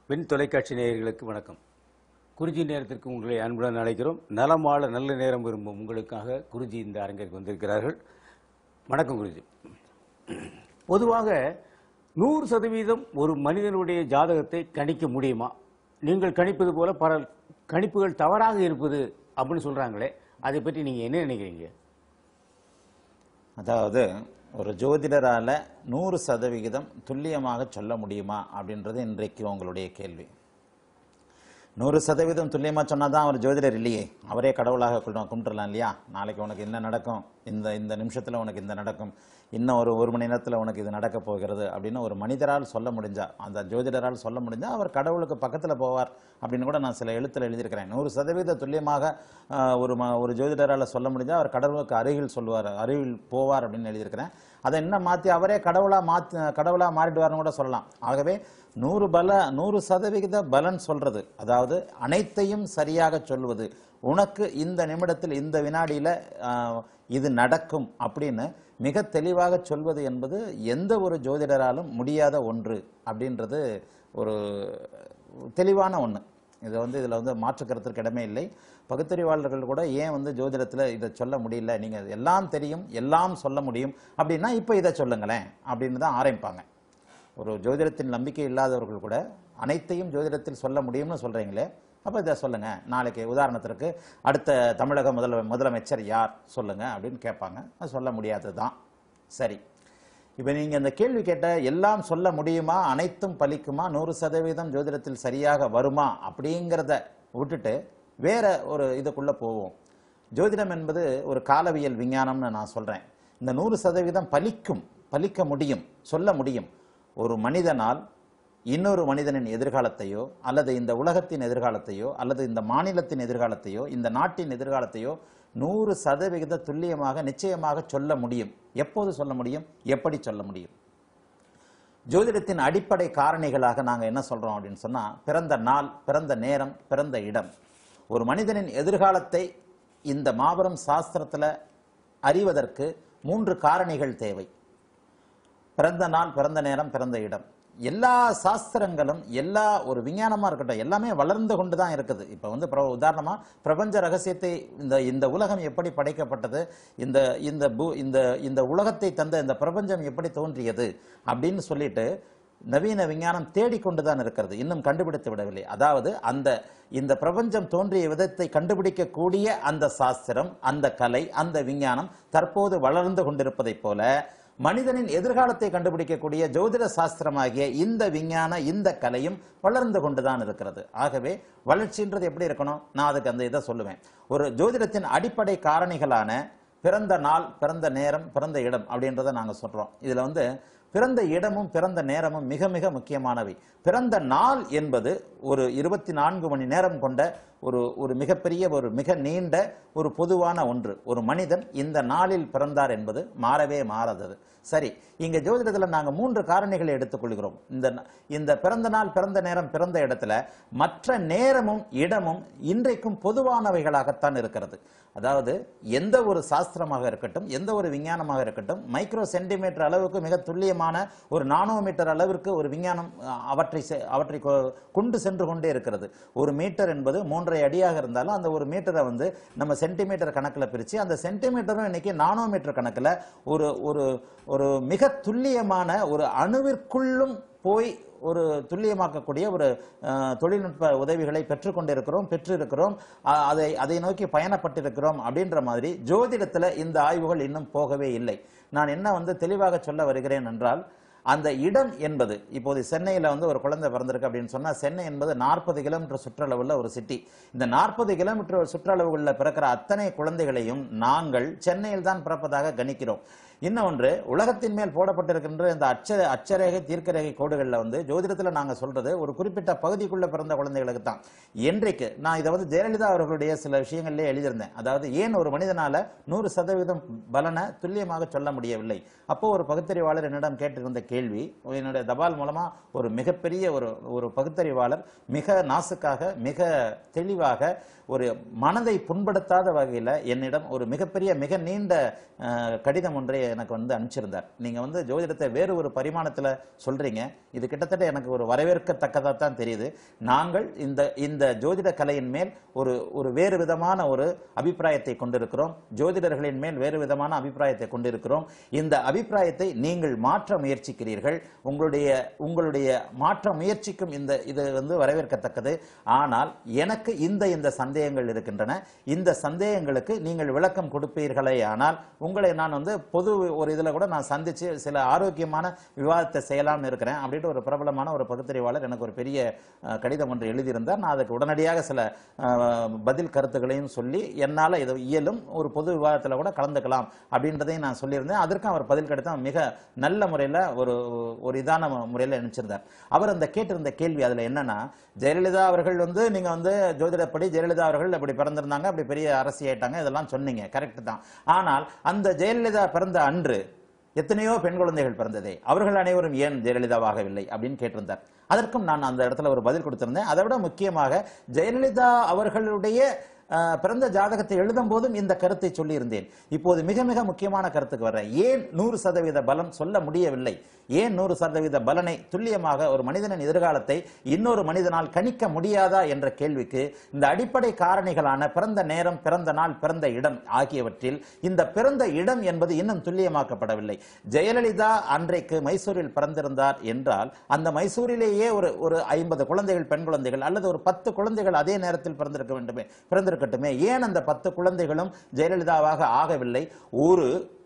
பெண் தொலைக்காட்சி நேயர்களுக்கு வணக்கம் குறிஞ்சி நேரத்திற்கு உங்களை அன்புடன் அழைக்கிறோம் நலம் வாழ நல்ல நேரம் விரும்பும் உங்களுக்காக குறிஞ்சி இந்த அரங்கிற்கு வந்திருக்கிறார்கள் வணக்கம் குருஜி பொதுவாக நூறு சதவீதம் ஒரு மனிதனுடைய ஜாதகத்தை கணிக்க முடியுமா நீங்கள் கணிப்பது போல பல கணிப்புகள் தவறாக இருப்பது அப்படின்னு சொல்றாங்களே அதை பற்றி நீங்க என்ன நினைக்கிறீங்க அதாவது ஒரு ஜோதிடரால நூறு சதவிகிதம் துல்லியமாக சொல்ல முடியுமா அப்படின்றது இன்றைக்கு உங்களுடைய கேள்வி நூறு சதவீதம் துல்லியமாக சொன்னால் தான் அவர் ஜோதிடர் இல்லையே அவரே கடவுளாக கும்பிட- கும்பிட்டுறலாம் இல்லையா நாளைக்கு உனக்கு என்ன நடக்கும் இந்த இந்த நிமிஷத்தில் உனக்கு இந்த நடக்கும் இன்னும் ஒரு ஒரு மணி நேரத்தில் உனக்கு இது நடக்க போகிறது அப்படின்னு ஒரு மனிதரால் சொல்ல முடிஞ்சா அந்த ஜோதிடரால் சொல்ல முடிஞ்சா அவர் கடவுளுக்கு பக்கத்தில் போவார் அப்படின்னு கூட நான் சில எழுத்தில் எழுதியிருக்கிறேன் நூறு சதவீத துல்லியமாக ஆஹ், ஒரு ம ஒரு ஜோதிடரால் சொல்ல முடிஞ்சா அவர் கடவுளுக்கு அருகில் சொல்லுவார் அருகில் போவார் அப்படின்னு எழுதியிருக்கிறேன் அதை என்ன மாற்றி அவரே கடவுளாக மாற்றி கடவுளாக மாறிடுவார்னு கூட சொல்லலாம் ஆகவே நூறு பல நூறு சதவிகித பலன் சொல்றது அதாவது அனைத்தையும் சரியாக சொல்வது உனக்கு இந்த நிமிடத்தில் இந்த வினாடியில ஆஹ், இது நடக்கும் அப்படின்னு மிக தெளிவாக சொல்வது என்பது எந்த ஒரு ஜோதிடராலும் முடியாத ஒன்று அப்படின்றது ஒரு தெளிவான ஒன்று இது வந்து இதில் வந்து மாற்று கருத்திற்கு இடமே இல்லை பகுத்தறிவாளர்கள் கூட ஏன் வந்து ஜோதிடத்தில் இதை சொல்ல முடியல நீங்கள் எல்லாம் தெரியும் எல்லாம் சொல்ல முடியும் அப்படின்னா இப்போ இதை சொல்லுங்களேன் அப்படின்னு தான் ஆரம்பிப்பாங்க ஒரு ஜோதிடத்தின் நம்பிக்கை இல்லாதவர்கள் கூட அனைத்தையும் ஜோதிடத்தில் சொல்ல முடியும்னு சொல்றீங்களே அப்போ இதை சொல்லுங்க நாளைக்கு உதாரணத்திற்கு அடுத்த தமிழக முதல முதலமைச்சர் யார் சொல்லுங்க அப்படின்னு கேட்பாங்க அது சொல்ல முடியாதது தான் சரி இப்போ நீங்க இந்த கேள்வி கேட்ட எல்லாம் சொல்ல முடியுமா அனைத்தும் பலிக்குமா நூறு சதவீதம் ஜோதிடத்தில் சரியாக வருமா அப்படிங்கிறத விட்டுட்டு வேற ஒரு இதுக்குள்ள போவோம் ஜோதிடம் என்பது ஒரு காலவியல் விஞ்ஞானம்னு நான் சொல்றேன் இந்த நூறு சதவீதம் பலிக்கும் பலிக்க முடியும் சொல்ல முடியும் ஒரு மனிதனால் இன்னொரு மனிதனின் எதிர்காலத்தையோ அல்லது இந்த உலகத்தின் எதிர்காலத்தையோ அல்லது இந்த மாநிலத்தின் எதிர்காலத்தையோ இந்த நாட்டின் எதிர்காலத்தையோ நூறு சதவிகித துல்லியமாக நிச்சயமாக சொல்ல முடியும் எப்போது சொல்ல முடியும் எப்படி சொல்ல முடியும் ஜோதிடத்தின் அடிப்படை காரணிகளாக நாங்கள் என்ன சொல்றோம் அப்படின்னு சொன்னா பிறந்த நாள் பிறந்த நேரம் பிறந்த இடம் ஒரு மனிதனின் எதிர்காலத்தை இந்த மாபெரும் சாஸ்திரத்துல அறிவதற்கு மூன்று காரணிகள் தேவை பிறந்த நாள் பிறந்த நேரம் பிறந்த இடம் எல்லா சாஸ்திரங்களும் எல்லா ஒரு விஞ்ஞானமா இருக்கட்டும் எல்லாமே வளர்ந்து கொண்டு தான் இருக்குது இப்போ வந்து பிர- உதாரணமா பிரபஞ்ச ரகசியத்தை இந்த இந்த உலகம் எப்படி படைக்கப்பட்டது இந்த இந்த பூ- இந்த இந்த உலகத்தை தந்த இந்த பிரபஞ்சம் எப்படி தோன்றியது அப்படின்னு சொல்லிட்டு நவீன விஞ்ஞானம் தேடிக்கொண்டு தான் இருக்கிறது இன்னும் கண்டுபிடித்து விடவில்லை அதாவது அந்த இந்த பிரபஞ்சம் தோன்றிய விதத்தை கண்டுபிடிக்கக்கூடிய அந்த சாஸ்திரம் அந்த கலை அந்த விஞ்ஞானம் தற்போது வளர்ந்து கொண்டிருப்பதைப் போல மனிதனின் எதிர்காலத்தை கண்டுபிடிக்கக்கூடிய ஜோதிட சாஸ்திரமாகிய இந்த விஞ்ஞான இந்த கலையும் வளர்ந்து கொண்டுதான் இருக்கிறது ஆகவே வளர்ச்சின்றது எப்படி இருக்கணும் நான் அதுக்கு அந்த இதை சொல்லுவேன் ஒரு ஜோதிடத்தின் அடிப்படை காரணிகளான பிறந்த நாள் பிறந்த நேரம் பிறந்த இடம் அப்படின்றத நாங்க சொல்றோம் இதுல வந்து பிறந்த இடமும் பிறந்த நேரமும் மிக மிக முக்கியமானவை பிறந்த நாள் என்பது ஒரு இருபத்தி நான்கு மணி நேரம் கொண்ட ஒரு ஒரு மிகப்பெரிய ஒரு மிக நீண்ட ஒரு பொதுவான ஒன்று ஒரு மனிதன் இந்த நாளில் பிறந்தார் என்பது மாறவே மாறாதது சரி இங்க ஜோதிடத்துல நாங்க மூன்று காரணிகளை எடுத்துக்கொள்கிறோம் இந்த ந- இந்த பிறந்த நாள் பிறந்த நேரம் பிறந்த இடத்துல மற்ற நேரமும் இடமும் இன்றைக்கும் பொதுவானவைகளாகத்தான் இருக்கிறது அதாவது எந்த ஒரு சாஸ்திரமாக இருக்கட்டும் எந்த ஒரு விஞ்ஞானமாக இருக்கட்டும் மைக்ரோ சென்டிமீட்டர் அளவுக்கு மிக துல்லியமான ஒரு நானோமீட்டர் அளவிற்கு ஒரு விஞ்ஞானம் அஹ், அவற்றை செ- அவற்றை கொ- கொண்டு சென்று கொண்டே இருக்கிறது ஒரு மீட்டர் என்பது மூன்றரை அடியாக இருந்தாலும் அந்த ஒரு மீட்டரை வந்து நம்ம சென்டிமீட்டர் கணக்கில் பிரித்து அந்த சென்டிமீட்டரும் இன்னைக்கு நானோமீட்டர் கணக்கில் ஒரு ஒரு ஒரு மிக துல்லியமான ஒரு அணுவிற்குள்ளும் போய் ஒரு துல்லியமாக்கக்கூடிய ஒரு அஹ், தொழில்நுட்ப உதவிகளை பெற்றுக்கொண்டிருக்கிறோம் பெற்றிருக்கிறோம் அஹ், அதை அதை நோக்கி பயணப்பட்டிருக்கிறோம் அப்படின்ற மாதிரி ஜோதிடத்துல இந்த ஆய்வுகள் இன்னும் போகவே இல்லை நான் என்ன வந்து தெளிவாக சொல்ல வருகிறேன் என்றால் அந்த இடம் என்பது இப்போது சென்னையில் வந்து ஒரு குழந்தை பிறந்திருக்கு அப்படின்னு சொன்னா சென்னை என்பது நாற்பது கிலோமீட்டர் சுற்றளவுள்ள ஒரு சிட்டி இந்த நாற்பது கிலோமீட்டர் சுற்றளவுகளில் பிறக்கிற அத்தனை குழந்தைகளையும் நாங்கள் சென்னையில் தான் பிறப்பதாக கணிக்கிறோம் இன்னொன்று உலகத்தின் மேல் போடப்பட்டிருக்கின்ற இந்த அச்ச அச்சரேகை தீர்க்கரேகை கோடுகளில் வந்து ஜோதிடத்தில் நாங்கள் சொல்றது ஒரு குறிப்பிட்ட பகுதிக்குள்ள பிறந்த குழந்தைகளுக்கு தான் என்றைக்கு நான் இதை வந்து ஜெயலலிதா அவர்களுடைய சில விஷயங்கள்லேயே எழுதியிருந்தேன் அதாவது ஏன் ஒரு மனிதனால நூறு சதவீதம் பலனை துல்லியமாக சொல்ல முடியவில்லை அப்போ ஒரு பகுத்தறிவாளர் என்னிடம் கேட்டிருந்த கேள்வி என்னுடைய தபால் மூலமா ஒரு மிகப்பெரிய ஒரு ஒரு பகுத்தறிவாளர் மிக நாசுக்காக மிக தெளிவாக ஒரு மனதை புண்படுத்தாத வகையில் என்னிடம் ஒரு மிகப்பெரிய மிக நீண்ட அஹ், கடிதம் ஒன்றை எனக்கு வந்து அனுப்பிச்சிருந்தார் நீங்க வந்து ஜோதிடத்தை வேறு ஒரு பரிமாணத்துல சொல்றீங்க இது கிட்டத்தட்ட எனக்கு ஒரு வரவேற்கத்தக்கதா தான் தெரியுது நாங்கள் இந்த இந்த ஜோதிட கலையின் மேல் ஒரு ஒரு வேறு விதமான ஒரு அபிப்பிராயத்தை கொண்டிருக்கிறோம் ஜோதிடர்களின் மேல் வேறு விதமான அபிப்பிராயத்தை கொண்டிருக்கிறோம் இந்த அபிப்பிராயத்தை நீங்கள் மாற்ற முயற்சிக்கிறீர்கள் உங்களுடைய உங்களுடைய மாற்ற முயற்சிக்கும் இந்த இது வந்து வரவேற்கத்தக்கது ஆனால் எனக்கு இந்த இந்த சந்தேகங்கள் இருக்கின்றன இந்த சந்தேகங்களுக்கு நீங்கள் விளக்கம் கொடுப்பீர்களே ஆனால் உங்களை நான் வந்து பொது ஒரு இதுல கூட நான் சந்திச்சு சில ஆரோக்கியமான விவாதத்தை செய்யலாம்னு இருக்கிறேன் அப்படின்ட்டு ஒரு பிரபலமான ஒரு பகுத்தறிவாளர் எனக்கு ஒரு பெரிய அஹ், கடிதம் ஒன்று எழுதியிருந்தார் நான் அதுக்கு உடனடியாக சில அஹ், பதில் கருத்துக்களையும் சொல்லி என்னால் இது இயலும் ஒரு பொது விவாதத்தில் கூட கலந்துக்கலாம் அப்படின்றதையும் நான் சொல்லியிருந்தேன் அதற்கும் அவர் பதில் கடிதம் மிக நல்ல முறையில் ஒரு ஒரு இதான முறையில் அனுப்பிச்சிருந்தார் அவர் அந்த கேட்டிருந்த கேள்வி அதில் என்னன்னா ஜெயலலிதா அவர்கள் வந்து நீங்க வந்து ஜோதிடப்படி ஜெயலலிதா அவர்கள் அப்படி பிறந்திருந்தாங்க அப்படி பெரிய அரசியாயிட்டாங்க இதெல்லாம் சொன்னீங்க கரெக்ட் தான் ஆனால் அந்த ஜெயலலிதா பிறந்த அன்று எத்தனையோ பெண் குழந்தைகள் பிறந்ததே அவர்கள் அனைவரும் ஏன் ஜெயலலிதாவாகவில்லை அப்படின்னு கேட்டிருந்தார் அதற்கும் நான் அந்த இடத்துல ஒரு பதில் கொடுத்திருந்தேன் அதை விட முக்கியமாக ஜெயலலிதா அவர்களுடைய அஹ், பிறந்த ஜாதகத்தை எழுதும் போதும் இந்த கருத்தை சொல்லியிருந்தேன் இப்போது மிக மிக முக்கியமான கருத்துக்கு வர்றேன் ஏன் நூறு சதவீத பலம் சொல்ல முடியவில்லை ஏன் நூறு சதவீத பலனை துல்லியமாக ஒரு மனிதனின் எதிர்காலத்தை இன்னொரு மனிதனால் கணிக்க முடியாதா என்ற கேள்விக்கு இந்த அடிப்படை காரணிகளான பிறந்த நேரம் பிறந்த நாள் பிறந்த இடம் ஆகியவற்றில் இந்த பிறந்த இடம் என்பது இன்னும் துல்லியமாக்கப்படவில்லை ஜெயலலிதா அன்றைக்கு மைசூரில் பிறந்திருந்தார் என்றால் அந்த மைசூரிலேயே ஒரு ஒரு ஐம்பது குழந்தைகள் பெண் குழந்தைகள் அல்லது ஒரு பத்து குழந்தைகள் அதே நேரத்தில் பிறந்திருக்க வேண்டுமே பிறந்திருக்கட்டுமே ஏன் அந்த பத்து குழந்தைகளும் ஜெயலலிதாவாக ஆகவில்லை ஒரு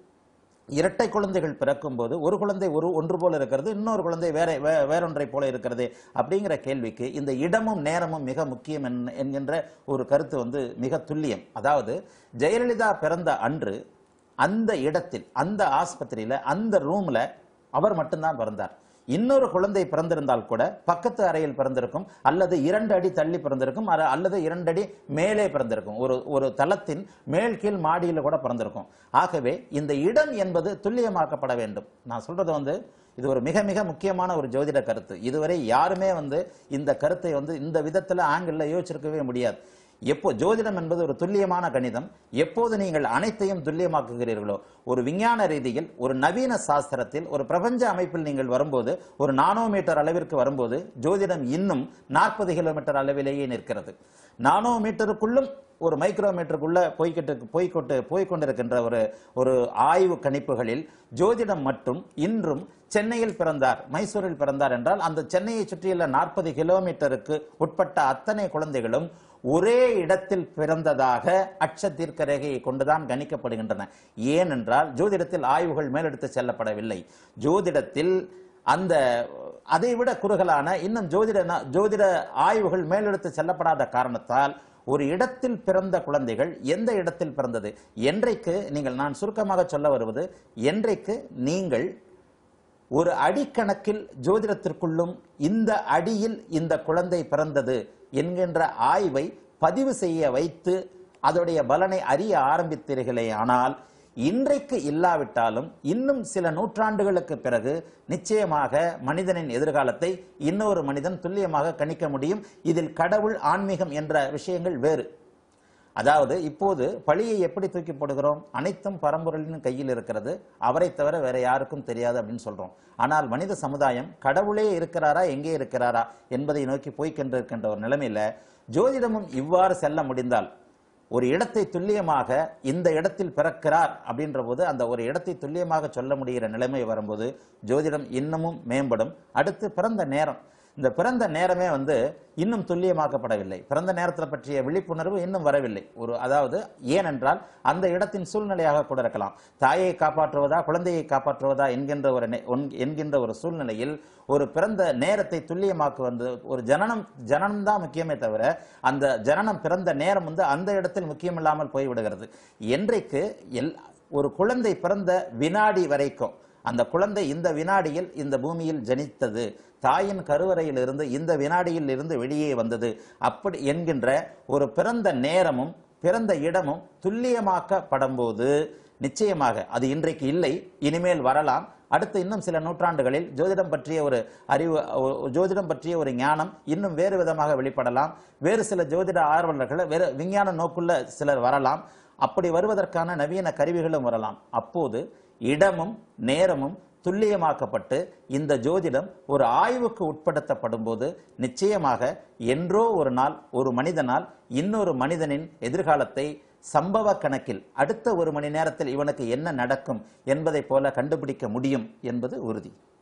இரட்டை குழந்தைகள் பிறக்கும்போது ஒரு குழந்தை ஒரு ஒன்று போல இருக்கிறது இன்னொரு குழந்தை வேற வே- வேறொன்றை போல இருக்கிறது அப்படிங்கிற கேள்விக்கு இந்த இடமும் நேரமும் மிக முக்கியம் என்- என்கின்ற ஒரு கருத்து வந்து மிக துல்லியம் அதாவது ஜெயலலிதா பிறந்த அன்று அந்த இடத்தில் அந்த ஆஸ்பத்திரியில அந்த ரூம்ல அவர் மட்டும்தான் பிறந்தார் இன்னொரு குழந்தை பிறந்திருந்தால் கூட பக்கத்து அறையில் பிறந்திருக்கும் அல்லது இரண்டு அடி தள்ளி பிறந்திருக்கும் அர- அல்லது இரண்டு அடி மேலே பிறந்திருக்கும் ஒரு ஒரு தளத்தின் மேல் கீழ் மாடியில் கூட பிறந்திருக்கும் ஆகவே இந்த இடம் என்பது துல்லியமாக்கப்பட வேண்டும் நான் சொல்றது வந்து இது ஒரு மிக மிக முக்கியமான ஒரு ஜோதிட கருத்து இதுவரை யாருமே வந்து இந்த கருத்தை வந்து இந்த விதத்துல ஆங்கிள் யோசிச்சிருக்கவே முடியாது எப்போ ஜோதிடம் என்பது ஒரு துல்லியமான கணிதம் எப்போது நீங்கள் அனைத்தையும் துல்லியமாக்குகிறீர்களோ ஒரு விஞ்ஞான ரீதியில் ஒரு நவீன சாஸ்திரத்தில் ஒரு பிரபஞ்ச அமைப்பில் நீங்கள் வரும்போது ஒரு நானோமீட்டர் அளவிற்கு வரும்போது ஜோதிடம் இன்னும் நாற்பது கிலோமீட்டர் அளவிலேயே நிற்கிறது நானோமீட்டருக்குள்ளும் ஒரு மைக்ரோமீட்டருக்குள்ள போய்கிட்டு போய்கொண்டு போய்கொண்டிருக்கின்ற ஒரு ஒரு ஆய்வு கணிப்புகளில் ஜோதிடம் மட்டும் இன்றும் சென்னையில் பிறந்தார் மைசூரில் பிறந்தார் என்றால் அந்த சென்னையை சுற்றியுள்ள நாற்பது கிலோமீட்டருக்கு உட்பட்ட அத்தனை குழந்தைகளும் ஒரே இடத்தில் பிறந்ததாக அட்ச தீர்க்க ரேகையை கொண்டுதான் கணிக்கப்படுகின்றன ஏனென்றால் ஜோதிடத்தில் ஆய்வுகள் மேலெடுத்து செல்லப்படவில்லை ஜோதிடத்தில் அந்த அதை விட குறுகலான இன்னும் ஜோதிட ந- ஜோதிட ஆய்வுகள் மேலெடுத்து செல்லப்படாத காரணத்தால் ஒரு இடத்தில் பிறந்த குழந்தைகள் எந்த இடத்தில் பிறந்தது என்றைக்கு நீங்கள் நான் சுருக்கமாக சொல்ல வருவது என்றைக்கு நீங்கள் ஒரு அடிக்கணக்கில் ஜோதிடத்திற்குள்ளும் இந்த அடியில் இந்த குழந்தை பிறந்தது என்கின்ற ஆய்வை பதிவு செய்ய வைத்து அதோடைய பலனை அறிய ஆரம்பித்தீர்களே ஆனால் இன்றைக்கு இல்லாவிட்டாலும் இன்னும் சில நூற்றாண்டுகளுக்கு பிறகு நிச்சயமாக மனிதனின் எதிர்காலத்தை இன்னொரு மனிதன் துல்லியமாக கணிக்க முடியும் இதில் கடவுள் ஆன்மீகம் என்ற விஷயங்கள் வேறு அதாவது இப்போது பழியை எப்படி தூக்கி போடுகிறோம் அனைத்தும் பரம்பொருளின் கையில் இருக்கிறது அவரை தவிர வேற யாருக்கும் தெரியாது அப்படின்னு சொல்றோம் ஆனால் மனித சமுதாயம் கடவுளே இருக்கிறாரா எங்கே இருக்கிறாரா என்பதை நோக்கி போய்கொண்டிருக்கின்ற ஒரு நிலைமையில ஜோதிடமும் இவ்வாறு செல்ல முடிந்தால் ஒரு இடத்தை துல்லியமாக இந்த இடத்தில் பிறக்கிறார் அப்படின்ற போது அந்த ஒரு இடத்தை துல்லியமாக சொல்ல முடிகிற நிலைமை வரும்போது ஜோதிடம் இன்னமும் மேம்படும் அடுத்து பிறந்த நேரம் இந்த பிறந்த நேரமே வந்து இன்னும் துல்லியமாக்கப்படவில்லை பிறந்த நேரத்தில் பற்றிய விழிப்புணர்வு இன்னும் வரவில்லை ஒரு அதாவது ஏனென்றால் அந்த இடத்தின் சூழ்நிலையாக கூட இருக்கலாம் தாயை காப்பாற்றுவதா குழந்தையை காப்பாற்றுவதா என்கின்ற ஒரு நெ- ஒன்- என்கின்ற ஒரு சூழ்நிலையில் ஒரு பிறந்த நேரத்தை துல்லியமாக்குவது ஒரு ஜனனம் ஜனனம் தான் முக்கியமே தவிர அந்த ஜனனம் பிறந்த நேரம் வந்து அந்த இடத்தில் முக்கியமில்லாமல் போய்விடுகிறது என்றைக்கு எல் ஒரு குழந்தை பிறந்த வினாடி வரைக்கும் அந்த குழந்தை இந்த வினாடியில் இந்த பூமியில் ஜனித்தது தாயின் கருவறையில் இருந்து இந்த வினாடியில் இருந்து வெளியே வந்தது அப்படி என்கின்ற ஒரு பிறந்த நேரமும் பிறந்த இடமும் துல்லியமாக்கப்படும் போது நிச்சயமாக அது இன்றைக்கு இல்லை இனிமேல் வரலாம் அடுத்து இன்னும் சில நூற்றாண்டுகளில் ஜோதிடம் பற்றிய ஒரு அறிவு ஒ- ஜோதிடம் பற்றிய ஒரு ஞானம் இன்னும் வேறு விதமாக வெளிப்படலாம் வேறு சில ஜோதிட ஆர்வலர்கள் வேறு விஞ்ஞான நோக்குள்ள சிலர் வரலாம் அப்படி வருவதற்கான நவீன கருவிகளும் வரலாம் அப்போது இடமும் நேரமும் துல்லியமாக்கப்பட்டு இந்த ஜோதிடம் ஒரு ஆய்வுக்கு உட்படுத்தப்படும் போது நிச்சயமாக என்றோ ஒரு நாள் ஒரு மனிதனால் இன்னொரு மனிதனின் எதிர்காலத்தை சம்பவ கணக்கில் அடுத்த ஒரு மணி நேரத்தில் இவனுக்கு என்ன நடக்கும் என்பதை போல கண்டுபிடிக்க முடியும் என்பது உறுதி